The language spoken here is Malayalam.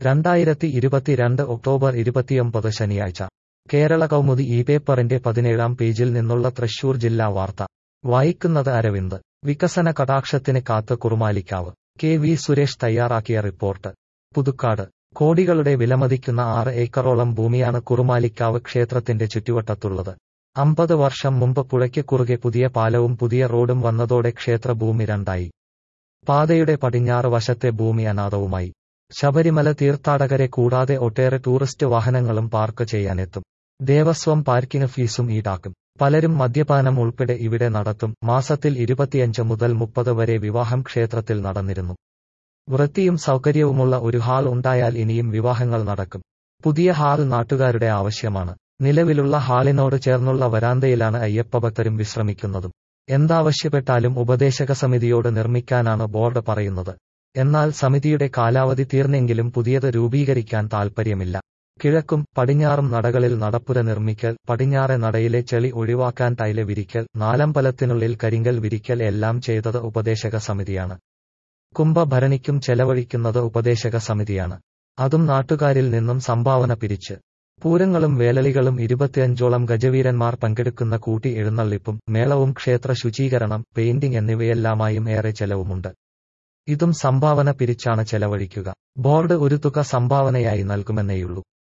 രണ്ടായിരത്തി ഇരുപത്തിരണ്ട് ഒക്ടോബർ ഇരുപത്തിയൊമ്പത് ശനിയാഴ്ച കേരള കൗമുദി ഈ പേപ്പറിന്റെ പതിനേഴാം പേജിൽ നിന്നുള്ള തൃശൂർ ജില്ലാ വാർത്ത വായിക്കുന്നത് അരവിന്ദ് വികസന കടാക്ഷത്തിന് കാത്ത് കുറുമാലിക്കാവ് കെ വി സുരേഷ് തയ്യാറാക്കിയ റിപ്പോർട്ട് പുതുക്കാട് കോടികളുടെ വിലമതിക്കുന്ന ആറ് ഏക്കറോളം ഭൂമിയാണ് കുറുമാലിക്കാവ് ക്ഷേത്രത്തിന്റെ ചുറ്റുവട്ടത്തുള്ളത് അമ്പത് വർഷം മുമ്പ് പുഴയ്ക്ക് കുറുകെ പുതിയ പാലവും പുതിയ റോഡും വന്നതോടെ ക്ഷേത്രഭൂമി രണ്ടായി പാതയുടെ പടിഞ്ഞാറ് വശത്തെ ഭൂമി അനാഥവുമായി ശബരിമല തീർത്ഥാടകരെ കൂടാതെ ഒട്ടേറെ ടൂറിസ്റ്റ് വാഹനങ്ങളും പാർക്ക് ചെയ്യാനെത്തും ദേവസ്വം പാർക്കിംഗ് ഫീസും ഈടാക്കും പലരും മദ്യപാനം ഉൾപ്പെടെ ഇവിടെ നടത്തും മാസത്തിൽ ഇരുപത്തിയഞ്ച് മുതൽ മുപ്പത് വരെ വിവാഹം ക്ഷേത്രത്തിൽ നടന്നിരുന്നു വൃത്തിയും സൗകര്യവുമുള്ള ഒരു ഹാൾ ഉണ്ടായാൽ ഇനിയും വിവാഹങ്ങൾ നടക്കും പുതിയ ഹാൾ നാട്ടുകാരുടെ ആവശ്യമാണ് നിലവിലുള്ള ഹാളിനോട് ചേർന്നുള്ള വരാന്തയിലാണ് അയ്യപ്പഭക്തരും വിശ്രമിക്കുന്നതും എന്താവശ്യപ്പെട്ടാലും ഉപദേശക സമിതിയോട് നിർമ്മിക്കാനാണ് ബോർഡ് പറയുന്നത് എന്നാൽ സമിതിയുടെ കാലാവധി തീർന്നെങ്കിലും പുതിയത് രൂപീകരിക്കാൻ താൽപ്പര്യമില്ല കിഴക്കും പടിഞ്ഞാറും നടകളിൽ നടപ്പുര നിർമ്മിക്കൽ പടിഞ്ഞാറെ നടയിലെ ചെളി ഒഴിവാക്കാൻ ടൈല് വിരിക്കൽ നാലമ്പലത്തിനുള്ളിൽ കരിങ്കൽ വിരിക്കൽ എല്ലാം ചെയ്തത് ഉപദേശക സമിതിയാണ് കുംഭഭരണിക്കും ചെലവഴിക്കുന്നത് ഉപദേശക സമിതിയാണ് അതും നാട്ടുകാരിൽ നിന്നും സംഭാവന പിരിച്ച് പൂരങ്ങളും വേലളികളും ഇരുപത്തിയഞ്ചോളം ഗജവീരന്മാർ പങ്കെടുക്കുന്ന കൂട്ടി എഴുന്നള്ളിപ്പും മേളവും ക്ഷേത്ര ശുചീകരണം പെയിന്റിംഗ് എന്നിവയെല്ലാമായും ഏറെ ചെലവുമുണ്ട് ഇതും സംഭാവന പിരിച്ചാണ് ചെലവഴിക്കുക ബോർഡ് ഒരു തുക സംഭാവനയായി നൽകുമെന്നേയുള്ളൂ